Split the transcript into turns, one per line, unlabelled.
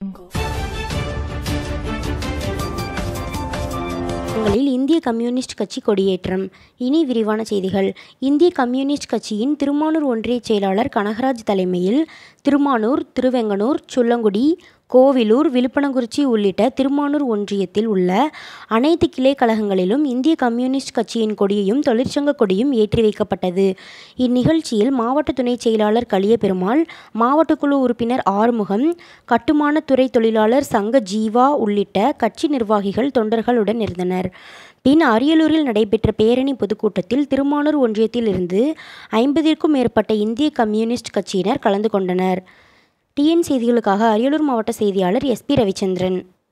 ங்களில் இந்திய கம்யூனிஸ்ட் கட்சி கொடியேற்றம் இனி விரிவான செய்திகள் இந்திய கம்யூனிஸ்ட் கட்சியின் திருமானூர் ஒன்றிய செயலாளர் கனகராஜ் தலைமையில் திருமானூர் திருவெங்கனூர் சுள்ளங்குடி கோவிலூர் விழுப்பனங்குறிச்சி உள்ளிட்ட திருமானூர் ஒன்றியத்தில் உள்ள அனைத்து கிளை கழகங்களிலும் இந்திய கம்யூனிஸ்ட் கட்சியின் கொடியையும் தொழிற்சங்க கொடியும் ஏற்றி வைக்கப்பட்டது இந்நிகழ்ச்சியில் மாவட்ட துணை செயலாளர் கலியபெருமாள் மாவட்ட குழு உறுப்பினர் ஆறுமுகம் கட்டுமான துறை தொழிலாளர் சங்க ஜீவா உள்ளிட்ட கட்சி நிர்வாகிகள் தொண்டர்களுடன் இருந்தனர் பின் அரியலூரில் நடைபெற்ற பேரணி பொதுக்கூட்டத்தில் திருமானூர் ஒன்றியத்தில் இருந்து ஐம்பதிற்கும் மேற்பட்ட இந்திய கம்யூனிஸ்ட் கட்சியினர் கலந்து கொண்டனர் டிஎன் செய்திகளுக்காக அரியலூர் மாவட்ட செய்தியாளர் எஸ்பி ரவிச்சந்திரன்